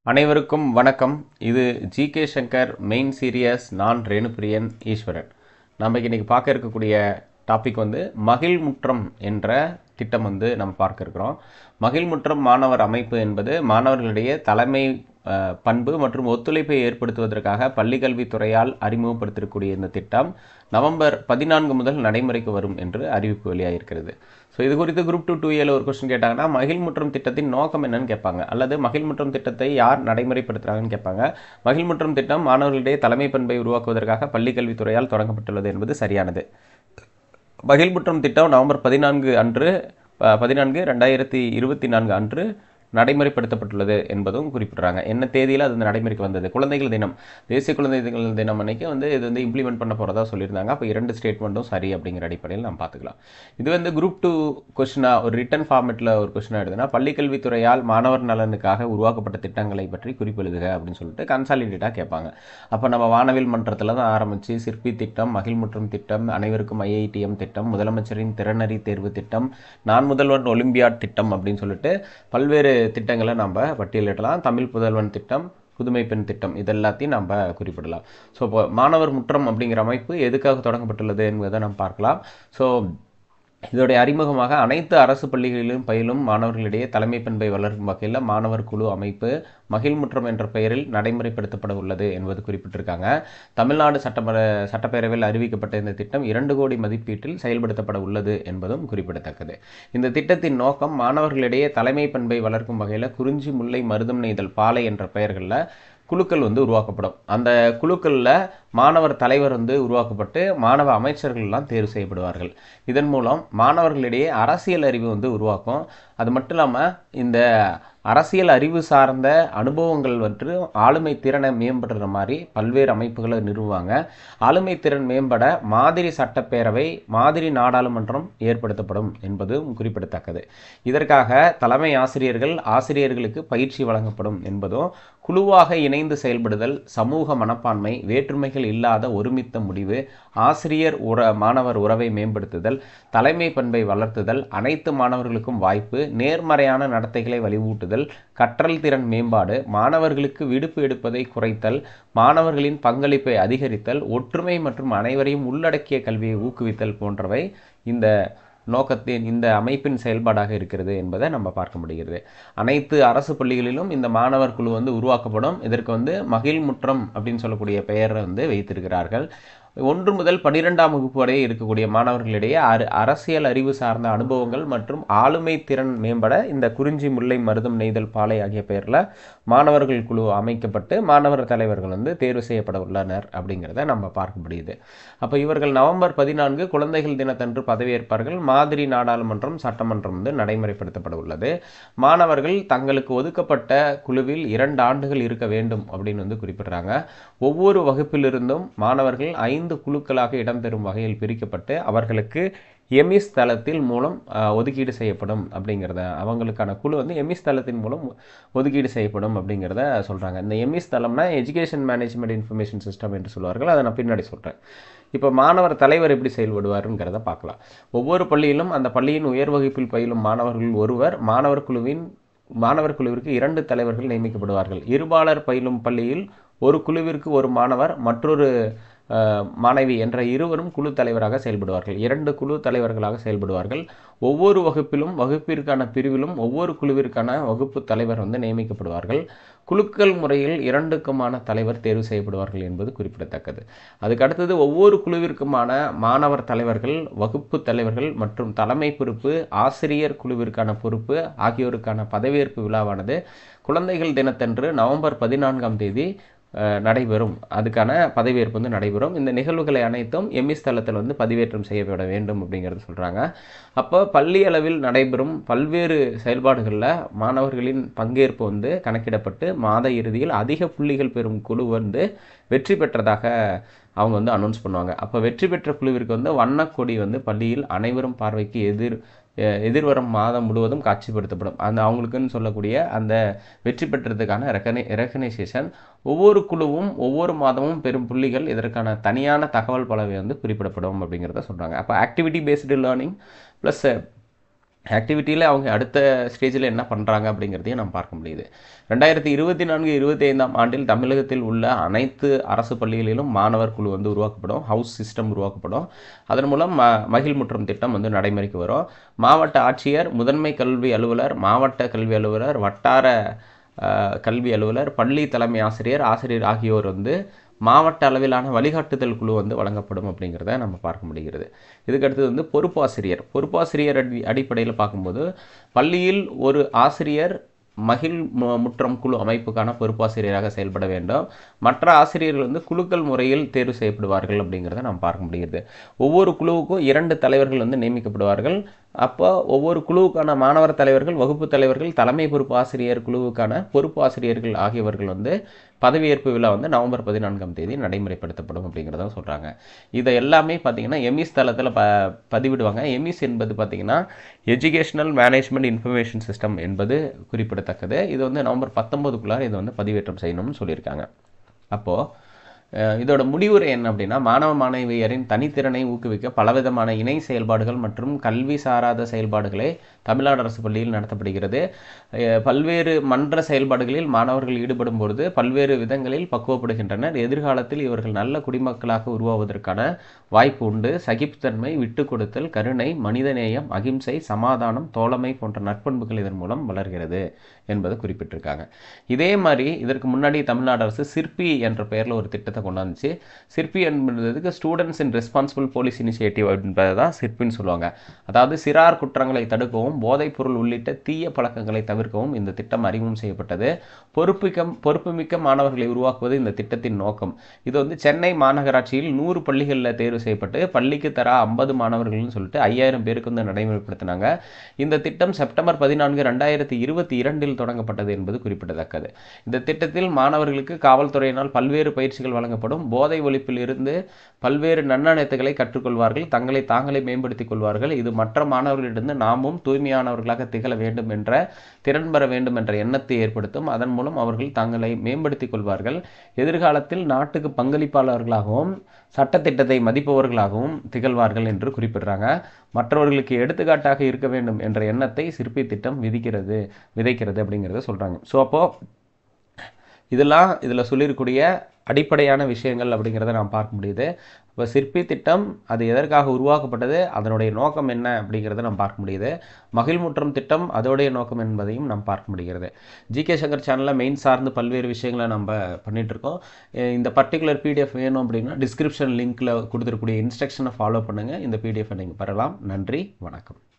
அனைவருக்கும் வணக்கம் இது ஜிகே சங்கர் மெயின் சீரியஸ் நான் ரேணுபிரியன் ஈஸ்வரன் நம்ம இன்னைக்கு பார்க்க இருக்கக்கூடிய டாபிக் வந்து மகிழ்முற்றம் என்ற திட்டம் வந்து நம்ம பார்க்க இருக்கிறோம் மகிழ்முற்றம் மாணவர் அமைப்பு என்பது மாணவர்களிடையே தலைமை அஹ், பண்பு மற்றும் ஒத்துழைப்பை ஏற்படுத்துவதற்காக பள்ளிக்கல்வித்துறையால் அறிமுகப்படுத்தக்கூடிய இந்த திட்டம் நவம்பர் பதினான்கு முதல் நடைமுறைக்கு வரும் என்று அறிவிப்பு வெளியாகிருக்கிறது ஸோ இது குறித்து குரூப் டூ டூ ஏல ஒரு கொஸ்டின் கேட்டாங்கன்னா மகிழ்முற்றம் திட்டத்தின் நோக்கம் என்னன்னு கேட்பாங்க அல்லது மகிழ்முற்றம் திட்டத்தை யார் நடைமுறைப்படுத்துகிறாங்கன்னு கேட்பாங்க மகிழ்முற்றம் திட்டம் மாணவர்களிடையே தலைமை பண்பை உருவாக்குவதற்காக பள்ளிக்கல்வித்துறையால் தொடங்கப்பட்டுள்ளது என்பது சரியானது மகிழ்முற்றம் திட்டம் நவம்பர் பதினான்கு அன்று ப- பதினான்கு ரெண்டாயிரத்தி இருபத்தி நான்கு அன்று நடைமுறைப்படுத்தப்பட்டுள்ளது என்பதும் குறிப்பிட்றாங்க என்ன தேதியில் அது வந்து நடைமுறைக்கு வந்தது குழந்தைகள் தினம் தேசிய குழந்தைகள் தினம் அன்னைக்கு வந்து இது வந்து இம்ப்ளிமெண்ட் பண்ண போகிறதா சொல்லியிருந்தாங்க அப்போ இரண்டு ஸ்டேட்மெண்ட்டும் சரி அப்படிங்கிற அடிப்படையில் நம்ம பார்த்துக்கலாம் இது வந்து குரூப் டூ கொஸ்டினாக ஒரு ரிட்டன் ஃபார்மேட்டில் ஒரு கொஸ்டினாக எடுதுன்னா பள்ளிக்கல்வித்துறையால் மாணவர் நலனுக்காக உருவாக்கப்பட்ட திட்டங்களை பற்றி குறிப்பு எழுதுக அப்படின்னு சொல்லிட்டு கன்சாலிடேட்டாக கேட்பாங்க அப்போ நம்ம வானவில் மன்றத்தில் தான் ஆரம்பித்து சிற்பி திட்டம் மகிழ்முற்றம் திட்டம் அனைவருக்கும் ஐஐடிஎம் திட்டம் முதலமைச்சரின் திறனறி தேர்வு திட்ம் நான் முதல்வன் ஒலிம்பியாட் திட்டம் அப்படின்னு சொல்லிட்டு பல்வேறு திட்டங்களை நம்ம பட்டியலிடலாம் தமிழ் புதல்வன் திட்டம் புதுமை பெண் திட்டம் இதெல்லாத்தையும் நம்ம குறிப்பிடலாம் ஸோ இப்போ மாணவர் முற்றம் அப்படிங்கிற அமைப்பு எதுக்காக தொடங்கப்பட்டுள்ளது என்பதை நம்ம பார்க்கலாம் ஸோ இதோடைய அறிமுகமாக அனைத்து அரசு பள்ளிகளிலும் பயிலும் மாணவர்களிடையே தலைமை பண்பை வளர்க்கும் வகையில் மாணவர் குழு அமைப்பு மகிழ்முற்றம் என்ற பெயரில் நடைமுறைப்படுத்தப்பட உள்ளது என்பது குறிப்பிட்டிருக்காங்க தமிழ்நாடு சட்டமன்ற சட்டப்பேரவையில் அறிவிக்கப்பட்ட இந்த திட்டம் இரண்டு கோடி மதிப்பீட்டில் செயல்படுத்தப்பட உள்ளது என்பதும் குறிப்பிடத்தக்கது இந்த திட்டத்தின் நோக்கம் மாணவர்களிடையே தலைமை பண்பை வளர்க்கும் வகையில் குறிஞ்சி முல்லை மருதம் நெய்தல் பாலை என்ற பெயர்களில் குழுக்கள் வந்து உருவாக்கப்படும் அந்த குழுக்களில் மாணவர் தலைவர் வந்து உருவாக்கப்பட்டு மாணவ அமைச்சர்கள்லாம் தேர்வு செய்யப்படுவார்கள் இதன் மூலம் மாணவர்களிடையே அரசியல் அறிவு வந்து உருவாக்கும் அது மட்டும் இல்லாமல் இந்த அரசியல் அறிவு சார்ந்த அனுபவங்கள் வந்து ஆளுமை திறனை மேம்படுற மாதிரி பல்வேறு அமைப்புகளை நிறுவுவாங்க ஆளுமை திறன் மேம்பட மாதிரி சட்டப்பேரவை மாதிரி நாடாளுமன்றம் ஏற்படுத்தப்படும் என்பதும் குறிப்பிடத்தக்கது இதற்காக தலைமை ஆசிரியர்கள் ஆசிரியர்களுக்கு பயிற்சி வழங்கப்படும் என்பதும் குழுவாக இணைந்து செயல்படுதல் சமூக மனப்பான்மை வேற்றுமைகள் இல்லாத ஒருமித்த முடிவு ஆசிரியர் உற மாணவர் உறவை மேம்படுத்துதல் தலைமை பண்பை வளர்த்துதல் அனைத்து மாணவர்களுக்கும் வாய்ப்பு நேர்மறையான நடத்தைகளை வலிவூட்டுதல் கற்றல் திறன் மேம்பாடு மாணவர்களுக்கு விடுப்பு எடுப்பதை குறைத்தல் மாணவர்களின் பங்களிப்பை அதிகரித்தல் ஒற்றுமை மற்றும் அனைவரையும் உள்ளடக்கிய கல்வியை ஊக்குவித்தல் போன்றவை இந்த நோக்கத்தின் இந்த அமைப்பின் செயல்பாடாக இருக்கிறது என்பதை நம்ம பார்க்க முடிகிறது அனைத்து அரசு பள்ளிகளிலும் இந்த மாணவர் குழு வந்து உருவாக்கப்படும் இதற்கு வந்து மகிழ்முற்றம் அப்படின்னு சொல்லக்கூடிய பெயரை வந்து வைத்திருக்கிறார்கள் ஒன்று முதல் பன்னிரெண்டாம் வகுப்பு வரை இருக்கக்கூடிய மாணவர்களிடையே அரு அரசியல் அறிவு சார்ந்த அனுபவங்கள் மற்றும் ஆளுமை திறன் மேம்பட இந்த குறிஞ்சி முல்லை மருதம் நெய்தல் பாலை ஆகிய பெயரில் மாணவர்கள் குழு அமைக்கப்பட்டு மாணவர் தலைவர்கள் வந்து தேர்வு செய்யப்பட உள்ளனர் அப்படிங்கிறத நம்ம பார்க்க முடியுது அப்போ இவர்கள் நவம்பர் பதினான்கு குழந்தைகள் தினத்தன்று பதவியேற்பார்கள் மாதிரி நாடாளுமன்றம் சட்டமன்றம் வந்து நடைமுறைப்படுத்தப்பட உள்ளது மாணவர்கள் தங்களுக்கு ஒதுக்கப்பட்ட குழுவில் இரண்டு ஆண்டுகள் இருக்க வேண்டும் அப்படின்னு வந்து குறிப்பிடுறாங்க ஒவ்வொரு வகுப்பிலிருந்தும் மாணவர்கள் ஐந்து குழுக்களாக இடம்பெறும் வகையில் பிரிக்கப்பட்டு அவர்களுக்கு எமிஸ் தளத்தில் மூலம் அஹ், ஒதுக்கீடு செய்யப்படும் அப்படிங்கிறத அவங்களுக்கான குழு வந்து எமிஸ் தளத்தின் மூலம் ஒதுக்கீடு செய்யப்படும் அப்படிங்கிறத சொல்கிறாங்க இந்த எமிஸ் தளம்னா எஜுகேஷன் மேனேஜ்மெண்ட் இன்ஃபர்மேஷன் சிஸ்டம் என்று சொல்வார்கள் அதை நான் பின்னாடி சொல்கிறேன் இப்போ மாணவர் தலைவர் எப்படி செயல்படுவாருங்கிறத பார்க்கலாம் ஒவ்வொரு பள்ளியிலும் அந்த பள்ளியின் உயர் வகுப்பில் பயிலும் மாணவர்கள் ஒருவர் மாணவர் குழுவின் மாணவர் குழுவிற்கு இரண்டு தலைவர்கள் நியமிக்கப்படுவார்கள் இருபாலர் பயிலும் பள்ளியில் ஒரு குழுவிற்கு ஒரு மாணவர் மற்றொரு அஹ், மாணவி என்ற இருவரும் குழு தலைவராக செயல்படுவார்கள் இரண்டு குழு தலைவர்களாக செயல்படுவார்கள் ஒவ்வொரு வகுப்பிலும் வகுப்பிற்கான பிரிவிலும் ஒவ்வொரு குழுவிற்கான வகுப்பு தலைவர் வந்து நியமிக்கப்படுவார்கள் குழுக்கள் முறையில் இரண்டுக்குமான தலைவர் தேர்வு செய்யப்படுவார்கள் என்பது குறிப்பிடத்தக்கது அதுக்கு அடுத்தது ஒவ்வொரு குழுவிற்குமான மாணவர் தலைவர்கள் வகுப்பு தலைவர்கள் மற்றும் தலைமை பொறுப்பு ஆசிரியர் குழுவிற்கான பொறுப்பு ஆகியோருக்கான பதவியேற்பு விழாவானது குழந்தைகள் தினத்தன்று நவம்பர் பதினான்காம் தேதி அஹ், நடைபெறும் அதுக்கான பதவியேற்பு வந்து நடைபெறும் இந்த நிகழ்வுகளை அனைத்தும் எம்இஸ் தளத்தில் வந்து பதிவேற்றம் செய்யப்பட வேண்டும் அப்படிங்கிறது சொல்கிறாங்க அப்போ பள்ளி அளவில் நடைபெறும் பல்வேறு செயல்பாடுகளில் மாணவர்களின் பங்கேற்பு வந்து கணக்கிடப்பட்டு மாத இறுதியில் அதிக புள்ளிகள் பெறும் குழு வந்து வெற்றி பெற்றதாக அவங்க வந்து அனௌன்ஸ் பண்ணுவாங்க அப்போ வெற்றி பெற்ற குழுவிற்கு வந்து வண்ணக்கொடி வந்து பள்ளியில் அனைவரும் பார்வைக்கு எதிர் எ- எதிர்வரும் மாதம் முழுவதும் காட்சிப்படுத்தப்படும் அந்த அவங்களுக்குன்னு சொல்லக்கூடிய அந்த வெற்றி பெற்றதுக்கான ரெக்கனை ரெக்கனைசேஷன் ஒவ்வொரு குழுவும் ஒவ்வொரு மாதமும் பெறும் புள்ளிகள் இதற்கான தனியான தகவல் பலவை வந்து குறிப்பிடப்படும் அப்படிங்கிறத சொல்கிறாங்க அப்போ ஆக்டிவிட்டி பேஸ்டு லேர்னிங் ப்ளஸ் ஆக்டிவிட்டியில் அவங்க அடுத்த ஸ்டேஜில் என்ன பண்ணுறாங்க அப்படிங்கிறதையும் நம்ம பார்க்க முடியுது ரெண்டாயிரத்தி இருபத்தி நான்கு இருபத்தி ஐந்தாம் ஆண்டில் தமிழகத்தில் உள்ள அனைத்து அரசு பள்ளிகளிலும் மாணவர் குழு வந்து உருவாக்கப்படும் ஹவுஸ் சிஸ்டம் உருவாக்கப்படும் அதன் மூலம் ம மகிழ் முற்றம் திட்டம் வந்து நடைமுறைக்கு வரும் மாவட்ட ஆட்சியர் முதன்மை கல்வி அலுவலர் மாவட்ட கல்வி அலுவலர் வட்டார அஹ், கல்வி அலுவலர் பள்ளி தலைமை ஆசிரியர் ஆசிரியர் ஆகியோர் வந்து மாவட்ட அளவிலான வழிகாட்டுதல் குழு வந்து வழங்கப்படும் அப்படிங்கிறத நம்ம பார்க்க முடிகிறது இதுக்கு அடுத்தது வந்து பொறுப்பாசிரியர் பொறுப்பாசிரியர் அடி அடிப்படையில் பார்க்கும்போது பள்ளியில் ஒரு ஆசிரியர் மகிழ் மு- முற்றம் குழு அமைப்புக்கான பொறுப்பாசிரியராக செயல்பட வேண்டும் மற்ற ஆசிரியர்கள் வந்து குழுக்கள் முறையில் தேர்வு செய்யப்படுவார்கள் அப்படிங்கிறத நாம் பார்க்க முடிகிறது ஒவ்வொரு குழுவுக்கும் இரண்டு தலைவர்கள் வந்து நியமிக்கப்படுவார்கள் அப்போ ஒவ்வொரு குழுவுக்கான மாணவர் தலைவர்கள் வகுப்பு தலைவர்கள் தலைமை பொறுப்பு ஆசிரியர் குழுவுக்கான பொறுப்பு ஆசிரியர்கள் ஆகியவர்கள் வந்து பதவியேற்பு விழா வந்து நவம்பர் பதினான்காம் தேதி நடைமுறைப்படுத்தப்படும் அப்படிங்கிறத சொல்கிறாங்க இதை எல்லாமே பார்த்தீங்கன்னா எமிஸ் தளத்தில் ப பதிவிடுவாங்க எமிஸ் என்பது பார்த்தீங்கன்னா எஜுகேஷனல் மேனேஜ்மெண்ட் இன்ஃபர்மேஷன் சிஸ்டம் என்பது குறிப்பிடத்தக்கது இது வந்து நவம்பர் பத்தொன்பதுக்குள்ளார இதை வந்து பதிவேற்றம் செய்யணும்னு சொல்லியிருக்காங்க அப்போது அஹ் இதோட முடிவுரை என்ன அப்படின்னா மாணவ மாணவியரின் தனித்திறனை ஊக்குவிக்க பலவிதமான இணை செயல்பாடுகள் மற்றும் கல்வி சாராத செயல்பாடுகளை தமிழ்நாடு அரசு பள்ளியில் நடத்தப்படுகிறது அஹ் பல்வேறு மன்ற செயல்பாடுகளில் மாணவர்கள் ஈடுபடும் பொழுது பல்வேறு விதங்களில் பக்குவப்படுகின்றனர் எதிர்காலத்தில் இவர்கள் நல்ல குடிமக்களாக உருவாவதற்கான வாய்ப்பு உண்டு சகிப்புத்தன்மை விட்டு கொடுத்தல் கருணை மனிதநேயம் அகிம்சை சமாதானம் தோழமை போன்ற நற்பண்புகள் இதன் மூலம் வளர்கிறது என்பதை குறிப்பிட்டிருக்காங்க இதே மாதிரி இதற்கு முன்னாடி தமிழ்நாடு அரசு சிற்பி என்ற பெயரில் ஒரு திட்டத்தை கொண்டாந்துச்சு சிற்பி என்பதுக்கு students in responsible police initiative என்பதை தான் சிற்பின்னு சொல்லுவாங்க அதாவது சிறார் குற்றங்களை தடுக்கவும் போதைப்பொருள் உள்ளிட்ட தீய பழக்கங்களை தவிர்க்கவும் இந்த திட்டம் அறிமுகம் செய்யப்பட்டது பொறுப்புக்க பொறுப்புமிக்க மாணவர்களை உருவாக்குவது இந்த திட்டத்தின் நோக்கம் இது வந்து சென்னை மாநகராட்சியில் நூறு பள்ளிகளில் தேர்வு செய்யப்பட்டு பள்ளிக்கு தரா ஐம்பது மாணவர்கள்னு சொல்லிட்டு ஐயாயிரம் பேருக்கு வந்து நடைமுறைப்படுத்தினாங்க இந்த திட்டம் செப்டம்பர் பதினான்கு ரெண்டாயிரத்தி இருபத்தி இரண்டில் தொடங்கப்பட்டது என்பது குறிப்பிடத்தக்கது இந்த திட்டத்தில் மாணவர்களுக்கு காவல்துறையினால் பல்வேறு பயிற்சிகள் வழங்கப்படும் போதை ஒழிப்பில் இருந்து பல்வேறு நன்னடத்தைகளை கற்றுக்கொள்வார்கள் தங்களை தாங்களே மேம்படுத்திக் கொள்வார்கள் இது மற்ற மாணவர்களிடந்து நாமும் தூய்மையானவர்களாக திகழ வேண்டும் என்ற திறன் பெற வேண்டும் என்ற எண்ணத்தை ஏற்படுத்தும் அதன் மூலம் அவர்கள் தங்களை மேம்படுத்திக் கொள்வார்கள் எதிர்காலத்தில் நாட்டுக்கு பங்களிப்பாளர்களாகவும் சட்டத்திட்டத்தை மதிப்பவர்களாகவும் திகழ்வார்கள் என்று குறிப்பிடுறாங்க மற்றவர்களுக்கு எடுத்துக்காட்டாக இருக்க வேண்டும் என்ற எண்ணத்தை சிற்பி திட்டம் விதிக்கிறது விதைக்கிறது அப்படிங்கிறத சொல்கிறாங்க ஸோ அப்போது இதெல்லாம் இதில் சொல்லியிருக்கக்கூடிய அடிப்படையான விஷயங்கள் அப்படிங்கிறத நாம் பார்க்க முடியுது இப்போ சிற்பி திட்டம் அது எதற்காக உருவாக்கப்பட்டது அதனுடைய நோக்கம் என்ன அப்படிங்கிறத நாம் பார்க்க முடியுது மகிழ்முற்றம் திட்டம் அதோடைய நோக்கம் என்பதையும் நாம் பார்க்க முடிகிறது ஜிகே சங்கர் சேனலில் மெயின் சார்ந்து பல்வேறு விஷயங்களை நம்ம பண்ணிட்டு இருக்கோம் அஹ் இந்த பர்டிகுலர் பிடிஎஃப் வேணும் அப்படின்னா டிஸ்கிரிப்ஷன் லிங்க்கில் கொடுத்துருக்கூடிய இன்ஸ்ட்ரக்ஷனை ஃபாலோ பண்ணுங்கள் இந்த பிடிஎஃப் நீங்கள் பெறலாம் நன்றி வணக்கம்